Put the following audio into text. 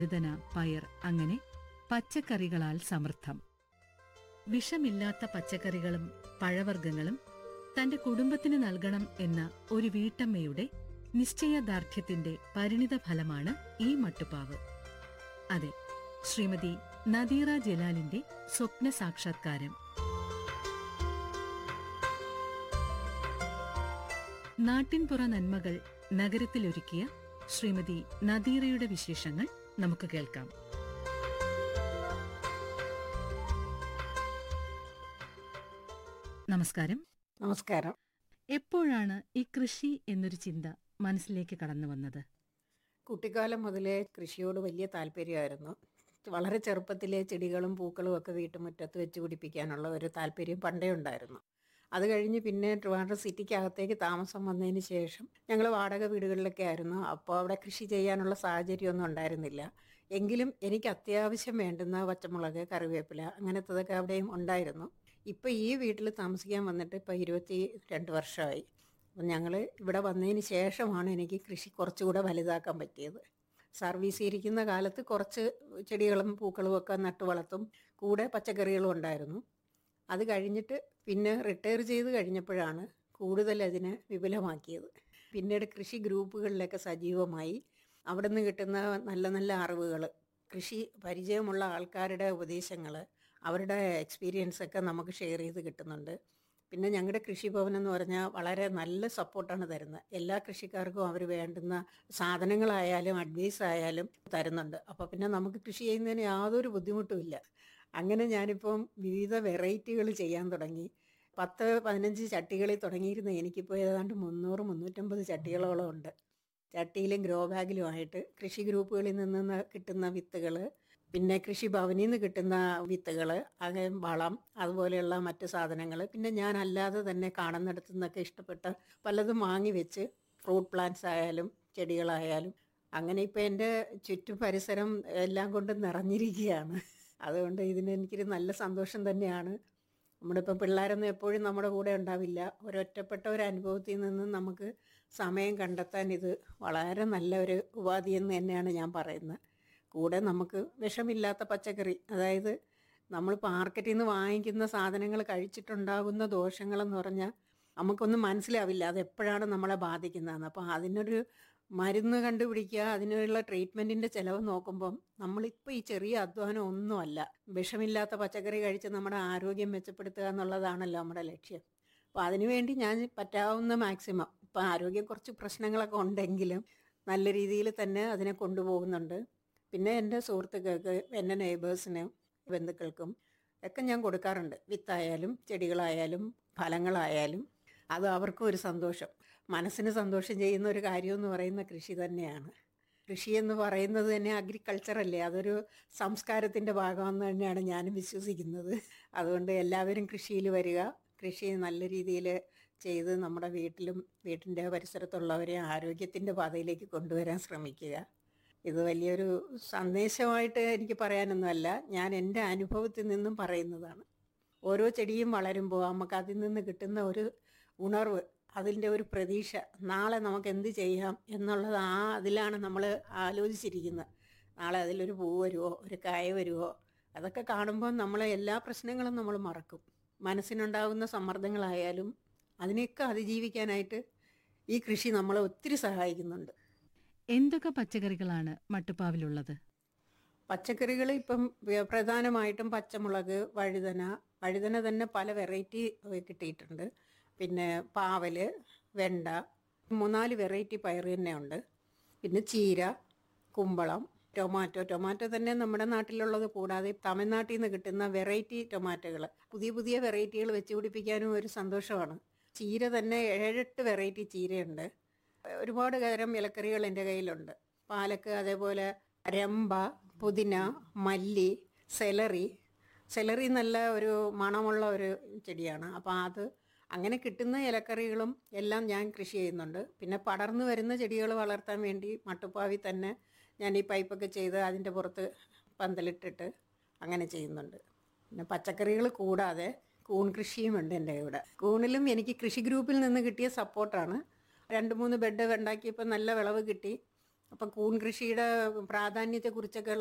വഴുതന പയർ അങ്ങനെ പച്ചക്കറികളാൽ സമൃദ്ധം വിഷമില്ലാത്ത പച്ചക്കറികളും പഴവർഗ്ഗങ്ങളും തന്റെ കുടുംബത്തിന് നൽകണം എന്ന ഒരു വീട്ടമ്മയുടെ നിശ്ചയദാർഢ്യത്തിന്റെ പരിണിത ഫലമാണ് ഈ മട്ടുപ്പാവ് അതെ ശ്രീമതി നദീറ ജലാലിന്റെ സ്വപ്ന സാക്ഷാത്കാരം നാട്ടിൻപുറ നന്മകൾ നഗരത്തിലൊരുക്കിയ ശ്രീമതി നദീറയുടെ വിശേഷങ്ങൾ നമുക്ക് കേൾക്കാം നമസ്കാരം നമസ്കാരം എപ്പോഴാണ് ഈ കൃഷി എന്നൊരു ചിന്ത മനസ്സിലേക്ക് കടന്നു വന്നത് കുട്ടിക്കാലം മുതലേ കൃഷിയോട് വലിയ താല്പര്യമായിരുന്നു വളരെ ചെറുപ്പത്തിലെ ചെടികളും പൂക്കളും ഒക്കെ വീട്ടുമുറ്റത്ത് വെച്ച് പിടിപ്പിക്കാനുള്ള ഒരു താല്പര്യം പണ്ടേ ഉണ്ടായിരുന്നു അത് കഴിഞ്ഞ് പിന്നെ ട്രിവാൻഡ്രം സിറ്റിക്കകത്തേക്ക് താമസം വന്നതിന് ശേഷം ഞങ്ങൾ വാടക വീടുകളിലൊക്കെ ആയിരുന്നു അപ്പോൾ അവിടെ കൃഷി ചെയ്യാനുള്ള സാഹചര്യമൊന്നും ഉണ്ടായിരുന്നില്ല എങ്കിലും എനിക്ക് അത്യാവശ്യം വേണ്ടുന്ന പച്ചമുളക് കറിവേപ്പില അങ്ങനത്തതൊക്കെ അവിടെയും ഉണ്ടായിരുന്നു ഇപ്പോൾ ഈ വീട്ടിൽ താമസിക്കാൻ വന്നിട്ട് ഇപ്പോൾ ഇരുപത്തി രണ്ട് വർഷമായി അപ്പം ഞങ്ങൾ ഇവിടെ വന്നതിന് ശേഷമാണ് എനിക്ക് കൃഷി കുറച്ചുകൂടെ വലുതാക്കാൻ പറ്റിയത് സർവീസ് ഇരിക്കുന്ന കാലത്ത് കുറച്ച് ചെടികളും പൂക്കളും ഒക്കെ നട്ടു വളർത്തും കൂടെ പച്ചക്കറികളും ഉണ്ടായിരുന്നു അത് കഴിഞ്ഞിട്ട് പിന്നെ റിട്ടയർ ചെയ്ത് കഴിഞ്ഞപ്പോഴാണ് കൂടുതൽ അതിനെ വിപുലമാക്കിയത് പിന്നീട് കൃഷി ഗ്രൂപ്പുകളിലൊക്കെ സജീവമായി അവിടെ നിന്ന് കിട്ടുന്ന നല്ല നല്ല അറിവുകൾ കൃഷി പരിചയമുള്ള ആൾക്കാരുടെ ഉപദേശങ്ങൾ അവരുടെ എക്സ്പീരിയൻസ് ഒക്കെ നമുക്ക് ഷെയർ ചെയ്ത് കിട്ടുന്നുണ്ട് പിന്നെ ഞങ്ങളുടെ കൃഷിഭവൻ എന്ന് പറഞ്ഞാൽ വളരെ നല്ല സപ്പോർട്ടാണ് തരുന്നത് എല്ലാ കൃഷിക്കാർക്കും അവർ വേണ്ടുന്ന സാധനങ്ങളായാലും അഡ്വൈസ് ആയാലും തരുന്നുണ്ട് അപ്പോൾ പിന്നെ നമുക്ക് കൃഷി ചെയ്യുന്നതിന് യാതൊരു ബുദ്ധിമുട്ടുമില്ല അങ്ങനെ ഞാനിപ്പം വിവിധ വെറൈറ്റികൾ ചെയ്യാൻ തുടങ്ങി പത്ത് പതിനഞ്ച് ചട്ടികളിൽ തുടങ്ങിയിരുന്ന എനിക്കിപ്പോൾ ഏതാണ്ട് മുന്നൂറ് മുന്നൂറ്റമ്പത് ചട്ടികളോളം ഉണ്ട് ചട്ടിയിലും ഗ്രോ ബാഗിലുമായിട്ട് കൃഷി ഗ്രൂപ്പുകളിൽ നിന്ന് കിട്ടുന്ന വിത്തുകൾ പിന്നെ കൃഷിഭവനിൽ നിന്ന് കിട്ടുന്ന വിത്തുകൾ അങ്ങനെ വളം അതുപോലെയുള്ള മറ്റു സാധനങ്ങൾ പിന്നെ ഞാൻ അല്ലാതെ തന്നെ കാണുന്നിടത്തു നിന്നൊക്കെ ഇഷ്ടപ്പെട്ട പലതും വാങ്ങി വെച്ച് ഫ്രൂട്ട് പ്ലാന്റ്സ് ആയാലും ചെടികളായാലും അങ്ങനെ ഇപ്പോൾ എൻ്റെ ചുറ്റും പരിസരം എല്ലാം കൊണ്ടും നിറഞ്ഞിരിക്കുകയാണ് അതുകൊണ്ട് ഇതിന് എനിക്കൊരു നല്ല സന്തോഷം തന്നെയാണ് നമ്മുടെ ഇപ്പം പിള്ളേരൊന്നും എപ്പോഴും നമ്മുടെ കൂടെ ഉണ്ടാവില്ല ഒരൊറ്റപ്പെട്ട ഒരു അനുഭവത്തിൽ നിന്ന് നമുക്ക് സമയം കണ്ടെത്താൻ ഇത് വളരെ നല്ല ഒരു ഉപാധി എന്ന് തന്നെയാണ് ഞാൻ പറയുന്നത് കൂടെ നമുക്ക് വിഷമില്ലാത്ത പച്ചക്കറി അതായത് നമ്മൾ മാർക്കറ്റിൽ നിന്ന് വാങ്ങിക്കുന്ന സാധനങ്ങൾ കഴിച്ചിട്ടുണ്ടാകുന്ന ദോഷങ്ങളെന്ന് പറഞ്ഞാൽ നമുക്കൊന്നും മനസ്സിലാവില്ല അത് എപ്പോഴാണ് നമ്മളെ ബാധിക്കുന്നതെന്ന് അപ്പോൾ അതിനൊരു മരുന്ന് കണ്ടുപിടിക്കുക അതിനുള്ള ട്രീറ്റ്മെൻറ്റിൻ്റെ ചിലവ് നോക്കുമ്പം നമ്മളിപ്പോൾ ഈ ചെറിയ അധ്വാനം ഒന്നുമല്ല വിഷമില്ലാത്ത പച്ചക്കറി കഴിച്ച് നമ്മുടെ ആരോഗ്യം മെച്ചപ്പെടുത്തുക എന്നുള്ളതാണല്ലോ നമ്മുടെ ലക്ഷ്യം അപ്പോൾ അതിനുവേണ്ടി ഞാൻ പറ്റാവുന്ന മാക്സിമം ഇപ്പോൾ ആരോഗ്യം കുറച്ച് പ്രശ്നങ്ങളൊക്കെ ഉണ്ടെങ്കിലും നല്ല രീതിയിൽ തന്നെ അതിനെ കൊണ്ടുപോകുന്നുണ്ട് പിന്നെ എൻ്റെ സുഹൃത്തുക്കൾക്ക് എൻ്റെ നെയ്ബേഴ്സിനും ബന്ധുക്കൾക്കും ഒക്കെ ഞാൻ കൊടുക്കാറുണ്ട് വിത്തായാലും ചെടികളായാലും ഫലങ്ങളായാലും അത് അവർക്കും ഒരു സന്തോഷം മനസ്സിന് സന്തോഷം ചെയ്യുന്ന ഒരു കാര്യം എന്ന് പറയുന്ന കൃഷി തന്നെയാണ് കൃഷി എന്ന് പറയുന്നത് തന്നെ അഗ്രികൾച്ചർ അല്ലേ അതൊരു സംസ്കാരത്തിൻ്റെ ഭാഗമെന്ന് തന്നെയാണ് ഞാനും വിശ്വസിക്കുന്നത് അതുകൊണ്ട് എല്ലാവരും കൃഷിയിൽ വരിക കൃഷി നല്ല രീതിയിൽ ചെയ്ത് നമ്മുടെ വീട്ടിലും വീട്ടിൻ്റെ പരിസരത്തുള്ളവരെ ആരോഗ്യത്തിൻ്റെ പാതയിലേക്ക് കൊണ്ടുവരാൻ ശ്രമിക്കുക ഇത് വലിയൊരു സന്ദേശമായിട്ട് എനിക്ക് പറയാനൊന്നുമല്ല ഞാൻ എൻ്റെ അനുഭവത്തിൽ നിന്നും പറയുന്നതാണ് ഓരോ ചെടിയും വളരുമ്പോൾ നമുക്ക് അതിൽ നിന്ന് കിട്ടുന്ന ഒരു ഉണർവ് അതിൻ്റെ ഒരു പ്രതീക്ഷ നാളെ നമുക്ക് എന്ത് ചെയ്യാം എന്നുള്ളത് ആ അതിലാണ് നമ്മൾ ആലോചിച്ചിരിക്കുന്നത് നാളെ അതിലൊരു പൂ വരുമോ ഒരു കായ വരുമോ അതൊക്കെ കാണുമ്പോൾ നമ്മളെ എല്ലാ പ്രശ്നങ്ങളും നമ്മൾ മറക്കും മനസ്സിനുണ്ടാകുന്ന സമ്മർദ്ദങ്ങളായാലും അതിനെയൊക്കെ അതിജീവിക്കാനായിട്ട് ഈ കൃഷി നമ്മളെ ഒത്തിരി സഹായിക്കുന്നുണ്ട് എന്തൊക്കെ പച്ചക്കറികളാണ് മട്ടുപ്പാവിലുള്ളത് പച്ചക്കറികൾ ഇപ്പം വ്യ- പ്രധാനമായിട്ടും പച്ചമുളക് വഴുതന വഴുതന തന്നെ പല വെറൈറ്റി കിട്ടിയിട്ടുണ്ട് പിന്നെ പാവല് വെണ്ട മൂന്നാല് വെറൈറ്റി പയർ തന്നെ ഉണ്ട് പിന്നെ ചീര കുമ്പളം ടൊമാറ്റോ ടൊമാറ്റോ തന്നെ നമ്മുടെ നാട്ടിലുള്ളത് കൂടാതെ തമിഴ്നാട്ടിൽ നിന്ന് കിട്ടുന്ന വെറൈറ്റി ടൊമാറ്റോകൾ പുതിയ പുതിയ വെറൈറ്റികൾ വെച്ച് പിടിപ്പിക്കാനും ഒരു സന്തോഷമാണ് ചീര തന്നെ ഏഴെട്ട് വെറൈറ്റി ചീരയുണ്ട് ഒരുപാട് തരം ഇലക്കറികൾ എൻ്റെ കയ്യിലുണ്ട് പാലക്ക് അതേപോലെ രമ്പ പുതിന മല്ലി സെലറി സെലറി നല്ല ഒരു മണമുള്ള ഒരു ചെടിയാണ് അപ്പോൾ അത് അങ്ങനെ കിട്ടുന്ന ഇലക്കറികളും എല്ലാം ഞാൻ കൃഷി ചെയ്യുന്നുണ്ട് പിന്നെ പടർന്നു വരുന്ന ചെടികൾ വളർത്താൻ വേണ്ടി മട്ടുപ്പാവി തന്നെ ഞാൻ ഈ പൈപ്പൊക്കെ ചെയ്ത് അതിൻ്റെ പുറത്ത് പന്തലിട്ടിട്ട് അങ്ങനെ ചെയ്യുന്നുണ്ട് പിന്നെ പച്ചക്കറികൾ കൂടാതെ കൂൺ കൃഷിയുമുണ്ട് എൻ്റെ ഇവിടെ കൂണിലും എനിക്ക് കൃഷി ഗ്രൂപ്പിൽ നിന്ന് കിട്ടിയ സപ്പോർട്ടാണ് രണ്ട് മൂന്ന് ബെഡ് ഉണ്ടാക്കിയപ്പോൾ നല്ല വിളവ് കിട്ടി അപ്പം കൂൺ കൃഷിയുടെ പ്രാധാന്യത്തെക്കുറിച്ചൊക്കെ